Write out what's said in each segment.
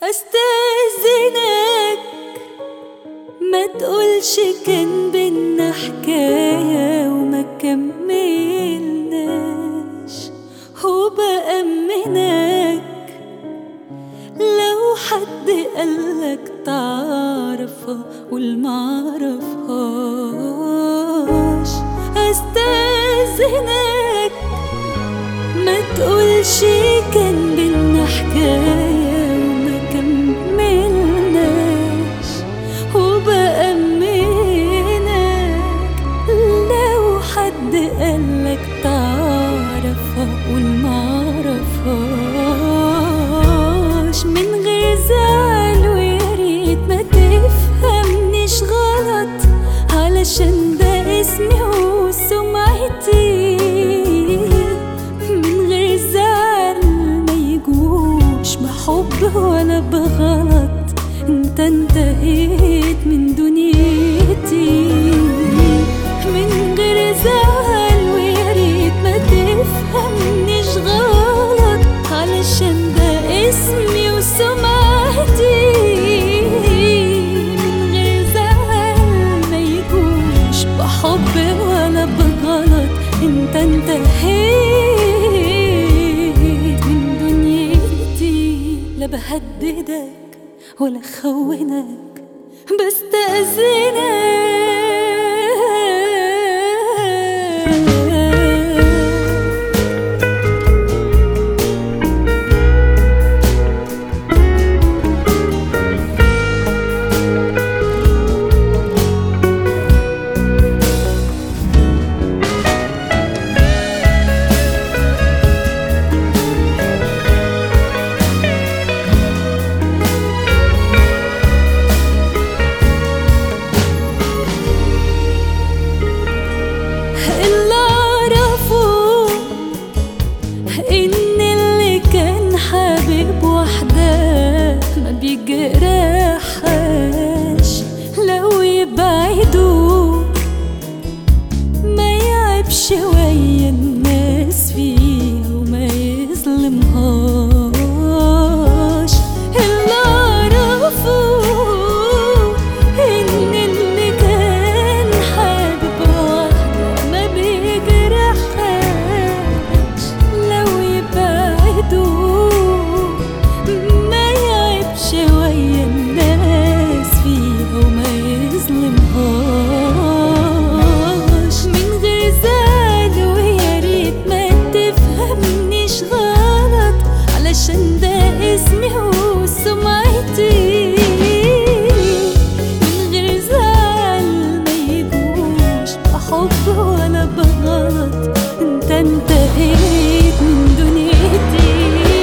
استاذنك ما تقولش كان بينا حكاية وما كملناش وبأمنك لو حد قالك تعرفها قول معرفهاش استاذنك ما تقولش كان بينا حكاية وما كملناش وبأمنك لو حد قالك تعرفها قول معرفهاش من غير زعل وياريت ما تفهمنيش غلط علشان ده اسمي وسمعتي من غير زعل ما يجوش بحب ولا بغلط انت انتهيت من دنيتي من غير زعل وياريت ما تفهمنيش غلط علشان ده اسمي وسمعتي من غير زعل ما يجوش بحب ولا بغلط انت انتهيت من دنيتي لا بهددك ولا خونك بستأذنك اللي اعرفه ان اللي كان حبيب واحدة ما بيجرحهاش لو يبعدوا ما يعيبش ويا الناس فيها وما يظلمهاش اللي اعرفه ان اللي كان حابب واحدة ما بيجرحهاش لو يبعدوا ما يعيبش ويا الناس فيها وما يظلمهاش من غير زعل ويا ريت ما تفهمنيش غلط علشان ده اسمي وسمعتي من غير زعل ما يجوش بحب ولا بغلط انت انتهيت من دنيتي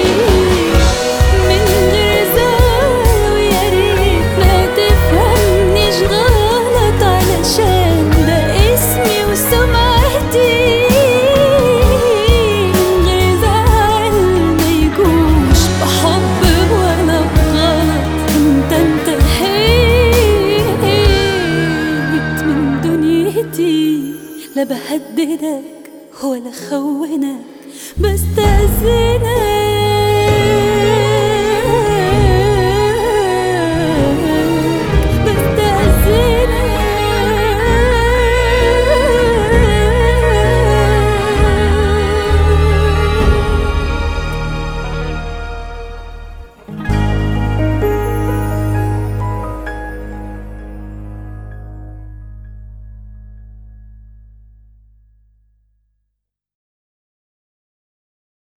من غير زعل ويا ريت ما تفهمنيش غلط علشان ده اسمي وسمعتي من غير زعل ما يجوش بحب ولا بغلط انت انتهيت من دنيتي لا بهددك ولا خونك بستأذنك